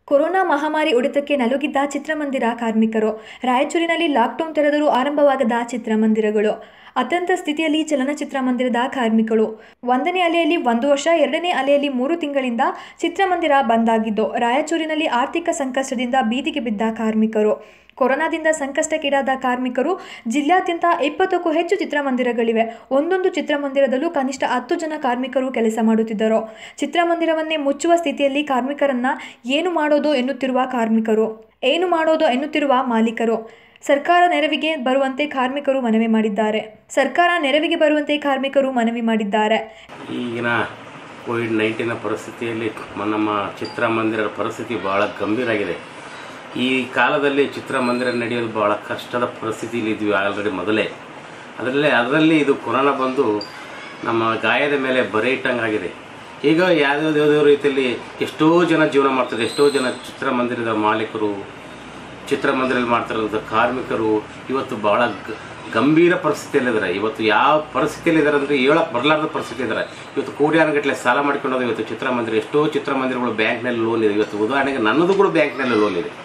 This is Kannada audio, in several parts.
ಕೊರೋನಾ ಮಹಾಮಾರಿ ಹೊಡೆತಕ್ಕೆ ನಲುಗಿದ್ದ ಚಿತ್ರಮಂದಿರ ಕಾರ್ಮಿಕರು ರಾಯಚೂರಿನಲ್ಲಿ ಲಾಕ್ಡೌನ್ ತೆರೆದರೂ ಆರಂಭವಾಗದ ಚಿತ್ರಮಂದಿರಗಳು ಅತ್ಯಂತ ಸ್ಥಿತಿಯಲ್ಲಿ ಚಲನಚಿತ್ರ ಮಂದಿರದ ಕಾರ್ಮಿಕರು ಒಂದನೇ ಅಲೆಯಲ್ಲಿ ಒಂದು ವರ್ಷ ಎರಡನೇ ಅಲೆಯಲ್ಲಿ ಮೂರು ತಿಂಗಳಿಂದ ಚಿತ್ರಮಂದಿರ ಬಂದಾಗಿದ್ದು ರಾಯಚೂರಿನಲ್ಲಿ ಆರ್ಥಿಕ ಸಂಕಷ್ಟದಿಂದ ಬೀದಿಗೆ ಬಿದ್ದ ಕಾರ್ಮಿಕರು ಕೊರೋನಾದಿಂದ ಸಂಕಷ್ಟಕ್ಕೀಡಾದ ಕಾರ್ಮಿಕರು ಜಿಲ್ಲಾದ್ಯಂತ ಇಪ್ಪತ್ತಕ್ಕೂ ಹೆಚ್ಚು ಚಿತ್ರಮಂದಿರಗಳಿವೆ ಒಂದೊಂದು ಚಿತ್ರಮಂದಿರದಲ್ಲೂ ಕನಿಷ್ಠ ಹತ್ತು ಜನ ಕಾರ್ಮಿಕರು ಕೆಲಸ ಮಾಡುತ್ತಿದ್ದರು ಚಿತ್ರಮಂದಿರವನ್ನೇ ಮುಚ್ಚುವ ಸ್ಥಿತಿಯಲ್ಲಿ ಕಾರ್ಮಿಕರನ್ನ ಏನು ಮಾಡೋದು ಎನ್ನುತ್ತಿರುವ ಕಾರ್ಮಿಕರು ಏನು ಮಾಡೋದು ಎನ್ನುತ್ತಿರುವ ಮಾಲೀಕರು ಸರ್ಕಾರ ನೆರವಿಗೆ ಬರುವಂತೆ ಕಾರ್ಮಿಕರು ಮನವಿ ಮಾಡಿದ್ದಾರೆ ಸರ್ಕಾರ ನೆರವಿಗೆ ಬರುವಂತೆ ಕಾರ್ಮಿಕರು ಮನವಿ ಮಾಡಿದ್ದಾರೆ ಈಗಿನ ಕೋವಿಡ್ ನೈನ್ಟೀನ ಪರಿಸ್ಥಿತಿಯಲ್ಲಿ ಮ- ನಮ್ಮ ಚಿತ್ರಮಂದಿರದ ಪರಿಸ್ಥಿತಿ ಭಾಳ ಗಂಭೀರ ಆಗಿದೆ ಈ ಕಾಲದಲ್ಲಿ ಚಿತ್ರಮಂದಿರ ನಡೆಯೋದು ಭಾಳ ಕಷ್ಟದ ಪರಿಸ್ಥಿತಿಯಲ್ಲಿ ಇದ್ವಿ ಆಲ್ರೆಡಿ ಮೊದಲೇ ಅದರಲ್ಲೇ ಅದರಲ್ಲಿ ಇದು ಕೊರೋನಾ ಬಂದು ನಮ್ಮ ಗಾಯದ ಮೇಲೆ ಬರೆ ಇಟ್ಟಂಗಾಗಿದೆ ಈಗ ಯಾವುದೋ ಯಾವುದೋ ರೀತಿಯಲ್ಲಿ ಎಷ್ಟೋ ಜನ ಜೀವನ ಮಾಡ್ತಾರೆ ಎಷ್ಟೋ ಜನ ಚಿತ್ರಮಂದಿರದ ಮಾಲೀಕರು ಚಿತ್ರಮಂದಿರಲ್ಲಿ ಮಾಡ್ತಿರೋಂಥ ಕಾರ್ಮಿಕರು ಇವತ್ತು ಭಾಳ ಗ- ಗಂಭೀರ ಪರಿಸ್ಥಿತಿಯಲ್ಲಿದ್ದಾರೆ ಇವತ್ತು ಯಾವ ಪರಿಸ್ಥಿತಿಯಲ್ಲಿದ್ದಾರೆ ಅಂದರೆ ಹೇಳಕ್ಕೆ ಬರಲಾರ್ದ ಪರಿಸ್ಥಿತಿ ಇದ್ದಾರೆ ಇವತ್ತು ಕೋಟ್ಯಾನುಗಟ್ಟಲೆ ಸಾಲ ಮಾಡ್ಕೊಂಡು ಇವತ್ತು ಚಿತ್ರಮಂದಿರ ಎಷ್ಟೋ ಚಿತ್ರಮಂದಿರಗಳು ಬ್ಯಾಂಕ್ನಲ್ಲಿ ಲೋನ್ ಇದೆ ಇವತ್ತು ಉದಾಹರಣೆಗೆ ನನ್ನದು ಕೂಡ ಬ್ಯಾಂಕ್ನಲ್ಲಿ ಲೋನ್ ಇದೆ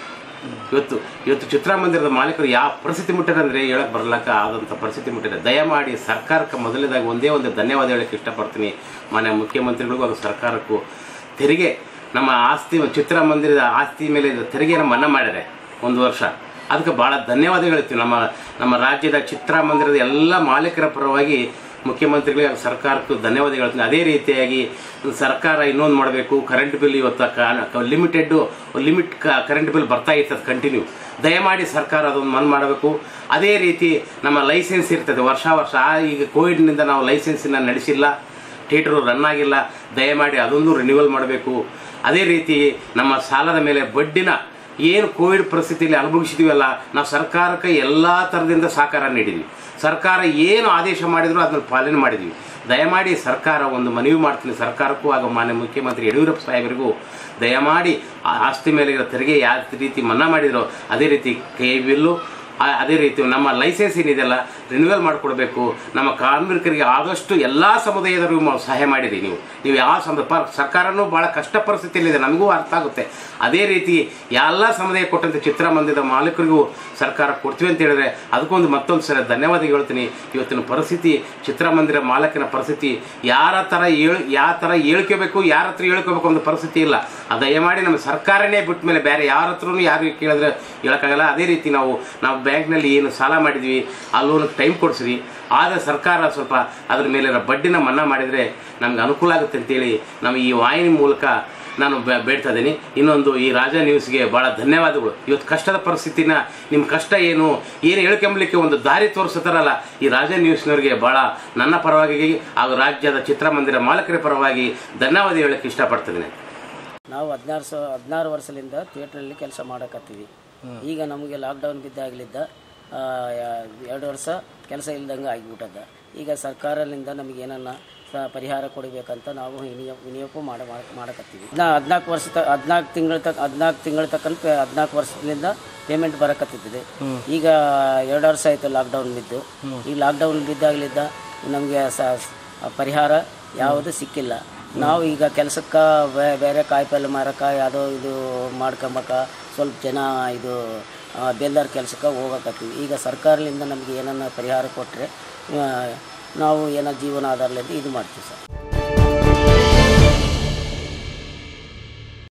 ಇವತ್ತು ಇವತ್ತು ಚಿತ್ರಮಂದಿರದ ಮಾಲೀಕರು ಯಾವ ಪರಿಸ್ಥಿತಿ ಮುಟ್ಟಿದೆ ಅಂದರೆ ಹೇಳಕ್ಕೆ ಬರಲಕ್ಕ ಆದಂಥ ಪರಿಸ್ಥಿತಿ ಮುಟ್ಟಿದೆ ದಯಮಾಡಿ ಸರ್ಕಾರಕ್ಕೆ ಮೊದಲನೇದಾಗಿ ಒಂದೇ ಒಂದು ಧನ್ಯವಾದ ಹೇಳಕ್ಕೆ ಇಷ್ಟಪಡ್ತೀನಿ ಮಾನ್ಯ ಮುಖ್ಯಮಂತ್ರಿಗಳಿಗೂ ಹಾಗೂ ಸರ್ಕಾರಕ್ಕೂ ತೆರಿಗೆ ನಮ್ಮ ಆಸ್ತಿ ಚಿತ್ರಮಂದಿರದ ಆಸ್ತಿ ಮೇಲೆ ಇದು ತೆರಿಗೆಯನ್ನು ಮನ್ನಾ ಮಾಡಿದೆ ಒಂದು ವರ್ಷ ಅದಕ್ಕೆ ಭಾಳ ಧನ್ಯವಾದ ಹೇಳ್ತೀವಿ ನಮ್ಮ ನಮ್ಮ ರಾಜ್ಯದ ಚಿತ್ರಮಂದಿರದ ಎಲ್ಲ ಮಾಲೀಕರ ಪರವಾಗಿ ಮುಖ್ಯಮಂತ್ರಿಗಳಿಗೆ ಹಾಗೂ ಸರ್ಕಾರಕ್ಕೂ ಧನ್ಯವಾದ ಹೇಳ್ತೀನಿ ಅದೇ ರೀತಿಯಾಗಿ ಸರ್ಕಾರ ಇನ್ನೊಂದು ಮಾಡಬೇಕು ಕರೆಂಟ್ ಬಿಲ್ ಇವತ್ತು ಲಿಮಿಟೆಡ್ಡು ಲಿಮಿಟ್ ಕರೆಂಟ್ ಬಿಲ್ ಬರ್ತಾ ಇರ್ತದೆ ಕಂಟಿನ್ಯೂ ದಯಮಾಡಿ ಸರ್ಕಾರ ಅದನ್ನು ಮನ್ ಮಾಡಬೇಕು ಅದೇ ರೀತಿ ನಮ್ಮ ಲೈಸೆನ್ಸ್ ಇರ್ತದೆ ವರ್ಷ ವರ್ಷ ಆ ಈಗ ಕೋವಿಡ್ನಿಂದ ನಾವು ಲೈಸೆನ್ಸನ್ನ ನಡೆಸಿಲ್ಲ ಥಿಯೇಟ್ರು ರನ್ ಆಗಿಲ್ಲ ದಯಮಾಡಿ ಅದೊಂದು ರಿನ್ಯೂವಲ್ ಮಾಡಬೇಕು ಅದೇ ರೀತಿ ನಮ್ಮ ಸಾಲದ ಮೇಲೆ ಬಡ್ಡಿನ ಏನು ಕೋವಿಡ್ ಪರಿಸ್ಥಿತಿಯಲ್ಲಿ ಅನುಭವಿಸಿದೀವಲ್ಲ ನಾವು ಸರ್ಕಾರಕ್ಕೆ ಎಲ್ಲ ಥರದಿಂದ ಸಹಕಾರ ನೀಡಿದ್ವಿ ಸರ್ಕಾರ ಏನು ಆದೇಶ ಮಾಡಿದ್ರು ಅದನ್ನು ಪಾಲನೆ ಮಾಡಿದ್ವಿ ದಯಮಾಡಿ ಸರ್ಕಾರ ಒಂದು ಮನವಿ ಮಾಡ್ತೀನಿ ಸರ್ಕಾರಕ್ಕೂ ಹಾಗೂ ಮಾನ್ಯ ಮುಖ್ಯಮಂತ್ರಿ ಯಡಿಯೂರಪ್ಪ ಸಾಹೇಬರಿಗೂ ದಯಮಾಡಿ ಆ ಆಸ್ತಿ ಮೇಲೆ ಇರೋ ತೆರಿಗೆ ಯಾವ ರೀತಿ ಮನ್ನಾ ಮಾಡಿದ್ರು ಅದೇ ರೀತಿ ಕೈ ಬಿಲ್ಲು ಆ- ಅದೇ ರೀತಿ ನಮ್ಮ ಲೈಸೆನ್ಸ್ ಏನಿದೆಯಲ್ಲ ರಿನ್ಯೂವಲ್ ಮಾಡಿಕೊಡ್ಬೇಕು ನಮ್ಮ ಕಾರ್ಮಿಕರಿಗೆ ಆದಷ್ಟು ಎಲ್ಲ ಸಮುದಾಯದವರಿಗೂ ನಾವು ಸಹಾಯ ಮಾಡಿರಿ ನೀವು ನೀವು ಯಾವ ಸಮ ಪ- ಸರ್ಕಾರನೂ ಭಾಳ ಕಷ್ಟ ಪರಿಸ್ಥಿತಿಯಲ್ಲಿದೆ ನಮಗೂ ಅರ್ಥ ಆಗುತ್ತೆ ಅದೇ ರೀತಿ ಎಲ್ಲ ಸಮುದಾಯ ಕೊಟ್ಟಂತೆ ಚಿತ್ರಮಂದಿರದ ಮಾಲೀಕರಿಗೂ ಸರ್ಕಾರ ಕೊಡ್ತೀವಿ ಅಂತ ಹೇಳಿದ್ರೆ ಅದಕ್ಕೊಂದು ಮತ್ತೊಂದು ಸಲ ಧನ್ಯವಾದ ಹೇಳ್ತೀನಿ ಇವತ್ತಿನ ಪರಿಸ್ಥಿತಿ ಚಿತ್ರಮಂದಿರ ಮಾಲಕಿನ ಪರಿಸ್ಥಿತಿ ಯಾರ ಥರ ಹೇಳ್ ಯಾವ ಥರ ಹೇಳ್ಕೋಬೇಕು ಯಾರ ಹತ್ರ ಹೇಳ್ಕೋಬೇಕು ಅನ್ನೋ ಪರಿಸ್ಥಿತಿ ಇಲ್ಲ ಅದು ದಯಮಾಡಿ ನಮ್ಮ ಸರ್ಕಾರನೇ ಬಿಟ್ಟ ಮೇಲೆ ಬೇರೆ ಯಾರ ಹತ್ರನೂ ಯಾರು ಕೇಳಿದ್ರೆ ಹೇಳೋಕ್ಕಾಗಲ್ಲ ಅದೇ ರೀತಿ ನಾವು ನಾವು ಬ್ಯಾಂಕ್ನಲ್ಲಿ ಏನು ಸಾಲ ಮಾಡಿದ್ವಿ ಆ ಲೋನ್ ಟೈಮ್ ಕೊಡಿಸ್ರಿ ಆದರೆ ಸರ್ಕಾರ ಸ್ವಲ್ಪ ಅದ್ರ ಮೇಲಿರೋ ಬಡ್ಡಿನ ಮನ್ನಾ ಮಾಡಿದರೆ ನಮ್ಗೆ ಅನುಕೂಲ ಆಗುತ್ತೆ ಅಂತೇಳಿ ನಾವು ಈ ವಾಹಿನಿ ಮೂಲಕ ನಾನು ಬೆ- ಬೇಡ್ತಾ ಇದ್ದೀನಿ ಇನ್ನೊಂದು ಈ ರಾಜ ನ್ಯೂಸ್ಗೆ ಭಾಳ ಧನ್ಯವಾದಗಳು ಇವತ್ತು ಕಷ್ಟದ ಪರಿಸ್ಥಿತಿನ ನಿಮ್ಮ ಕಷ್ಟ ಏನು ಏನು ಹೇಳ್ಕೊಂಬಲಿಕ್ಕೆ ಒಂದು ದಾರಿ ತೋರಿಸ್ತಾರಲ್ಲ ಈ ರಾಜ ನ್ಯೂಸ್ನವ್ರಿಗೆ ಭಾಳ ನನ್ನ ಪರವಾಗಿ ಹಾಗೂ ರಾಜ್ಯದ ಚಿತ್ರಮಂದಿರ ಮಾಲಕರ ಪರವಾಗಿ ಧನ್ಯವಾದ ಹೇಳಕ್ಕೆ ಇಷ್ಟಪಡ್ತಿದ್ದೀನಿ ನಾವು ಹದಿನಾರು ಸ ಹದಿನಾರು ವರ್ಷದಿಂದ ಥಿಯೇಟ್ರಲ್ಲಿ ಕೆಲಸ ಮಾಡಕತ್ತೀವಿ ಈಗ ನಮಗೆ ಲಾಕ್ಡೌನ್ ಬಿದ್ದಾಗಲಿದ್ದ ಆ, ಯಾ- ಎರಡು ವರ್ಷ ಕೆಲಸ ಇಲ್ದಂಗೆ ಆಗಿಬಿಟ್ಟದ ಈಗ ಸರ್ಕಾರದಿಂದ ನಮಗೆ ಏನನ್ನ ಸ- ಪರಿಹಾರ ಕೊಡಬೇಕಂತ ನಾವು ವಿನಿಯ ವಿನಿಯೋಗ ಮಾಡ ಮಾಡಕತ್ತೀವಿ ನಾ ಹದಿನಾಲ್ಕು ವರ್ಷ ತ ಹದಿನಾಲ್ಕು ತಿಂಗಳ ತಕ್ಕ ಹದಿನಾಲ್ಕು ತಿಂಗಳ ತಕ್ಕಂತ ಹದಿನಾಲ್ಕು ವರ್ಷದಿಂದ ಪೇಮೆಂಟ್ ಬರಕತ್ತಿದೆ ಈಗ ಎರಡು ವರ್ಷ ಆಯಿತು ಲಾಕ್ಡೌನ್ ಬಿದ್ದು ಈ ಲಾಕ್ಡೌನ್ ಬಿದ್ದಾಗಲಿದ್ದ ನಮಗೆ ಸ ಪರಿಹಾರ ಯಾವುದು ಸಿಕ್ಕಿಲ್ಲ ನಾವು ಈಗ ಕೆಲಸಕ್ಕೆ ಬೇರೆ ಕಾಯಿಪಲ್ಲೆ ಮಾರಕ್ಕೆ ಯಾವುದೋ ಇದು ಮಾಡ್ಕೊಂಬಕ ಸ್ವಲ್ಪ ಜನ ಇದು ಬೇಲ್ದಾರ್ ಕೆಲಸಕ್ಕೆ ಹೋಗಕತ್ತೀವಿ ಈಗ ಸರ್ಕಾರದಿಂದ ನಮಗೆ ಏನನ್ನ ಪರಿಹಾರ ಕೊಟ್ಟರೆ ನಾವು ಏನೋ ಜೀವನ ಆಧಾರದಿಂದ ಇದು ಮಾಡ್ತೀವಿ ಸರ್